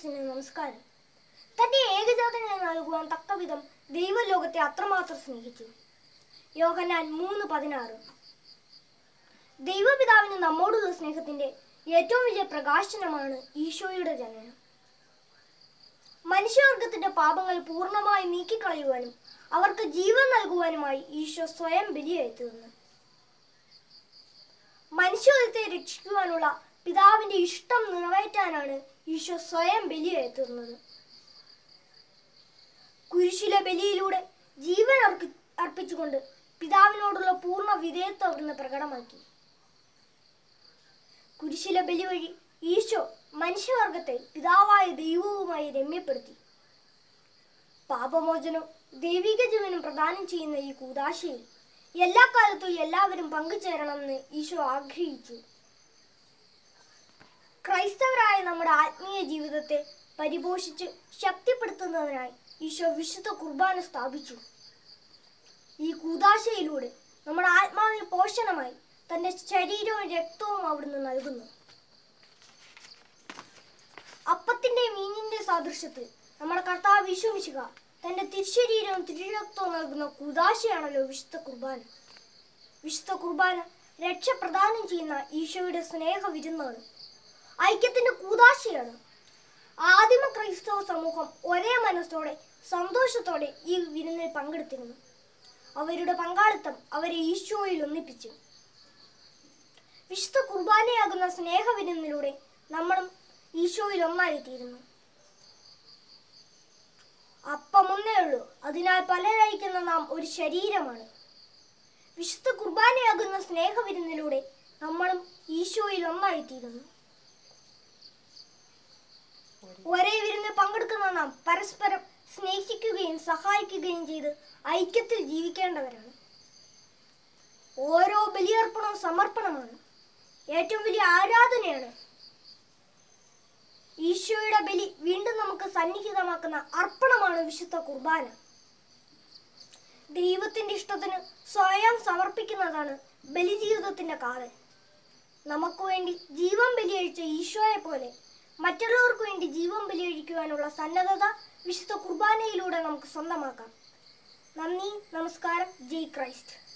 ക്രൈസ്റ്റിന് നമസ്കാരം തന്റെ ഏകജാതനെ നൽകുവാൻ തക്കവിധം ദൈവലോകത്തെ അത്രമാത്രം സ്നേഹിച്ചു യോഹന്നാൻ മൂന്ന് പതിനാറ് ദൈവപിതാവിന് നമ്മോടുള്ള സ്നേഹത്തിന്റെ ഏറ്റവും വലിയ പ്രകാശനമാണ് ഈശോയുടെ ജനനം മനുഷ്യവർഗത്തിന്റെ പാപങ്ങൾ പൂർണ്ണമായി നീക്കിക്കളയുവാനും അവർക്ക് ജീവൻ നൽകുവാനുമായി ഈശോ സ്വയം ബലിയായി തീർന്നു മനുഷ്യകുലത്തെ രക്ഷിക്കുവാനുള്ള പിതാവിന്റെ ഇഷ്ടം നിറവേറ്റാനാണ് ഈശോ സ്വയം ബലിയായി തീർന്നത് കുരിശിലെ ബലിയിലൂടെ ജീവൻ അർപ്പി അർപ്പിച്ചുകൊണ്ട് പിതാവിനോടുള്ള പൂർണ്ണ വിധേയത്വം അവിടുന്ന് പ്രകടമാക്കി കുരിശിലെ ബലി വഴി ഈശോ മനുഷ്യവർഗത്തെ പിതാവായ ദൈവവുമായി രമ്യപ്പെടുത്തി പാപമോചനവും ദൈവിക ജീവനും പ്രദാനം ചെയ്യുന്ന ഈ കൂതാശയിൽ എല്ലാ കാലത്തും എല്ലാവരും പങ്കുചേരണമെന്ന് ഈശോ ആഗ്രഹിച്ചു ക്രൈസ്തവരായ നമ്മുടെ ആത്മീയ ജീവിതത്തെ പരിപോഷിച്ച് ശക്തിപ്പെടുത്തുന്നതിനായി ഈശോ വിശുദ്ധ കുർബാന സ്ഥാപിച്ചു ഈ കൂതാശയിലൂടെ നമ്മുടെ ആത്മാവിന് പോഷണമായി തന്റെ ശരീരവും രക്തവും അവിടുന്ന് നൽകുന്നു അപ്പത്തിന്റെ മീനിന്റെ സാദൃശ്യത്തിൽ നമ്മുടെ കർത്താവ് വിശ്വമിശുക തന്റെ തിരുശരീരവും തിരുരക്തവും നൽകുന്ന കൂതാശയാണല്ലോ വിശുദ്ധ കുർബാന വിശുദ്ധ കുർബാന രക്ഷ പ്രദാനം ചെയ്യുന്ന ഈശോയുടെ സ്നേഹ വിരുന്നാണ് ഐക്യത്തിന്റെ കൂതാശയാണ് ആദിമ ക്രൈസ്തവ സമൂഹം ഒരേ മനസ്സോടെ സന്തോഷത്തോടെ ഈ വിരുന്നിൽ പങ്കെടുത്തിരുന്നു അവരുടെ പങ്കാളിത്തം അവരെ ഈശോയിൽ ഒന്നിപ്പിച്ചു വിശുദ്ധ കുർബാനയാകുന്ന സ്നേഹവിരുന്നിലൂടെ നമ്മളും ഈശോയിൽ ഒന്നായിത്തീരുന്നു അപ്പമൊന്നേ ഉള്ളൂ അതിനാൽ പലരയക്കുന്ന നാം ഒരു ശരീരമാണ് വിശുദ്ധ കുർബാനയാകുന്ന സ്നേഹവിരുന്നിലൂടെ നമ്മളും ഈശോയിൽ ഒന്നായിത്തീരുന്നു ഒരേ വിരുന്ന് പങ്കെടുക്കുന്ന നാം പരസ്പരം സ്നേഹിക്കുകയും സഹായിക്കുകയും ചെയ്ത് ഐക്യത്തിൽ ജീവിക്കേണ്ടവരാണ് ഓരോ ബലിയർപ്പണവും സമർപ്പണമാണ് ഏറ്റവും വലിയ ആരാധനയാണ് ഈശോയുടെ ബലി വീണ്ടും നമുക്ക് സന്നിഹിതമാക്കുന്ന അർപ്പണമാണ് വിശുദ്ധ കുർബാന ദൈവത്തിന്റെ ഇഷ്ടത്തിന് സ്വയം സമർപ്പിക്കുന്നതാണ് ബലിജീവിതത്തിന്റെ കാതൽ നമുക്ക് വേണ്ടി ജീവൻ ബലിയഴിച്ച ഈശോയെ പോലെ മറ്റുള്ളവർക്ക് വേണ്ടി ജീവൻ ബലിയഴിക്കുവാനുള്ള സന്നദ്ധത വിശുദ്ധ കുർബാനയിലൂടെ നമുക്ക് സ്വന്തമാക്കാം നന്ദി നമസ്കാരം ജയ് ക്രൈസ്റ്റ്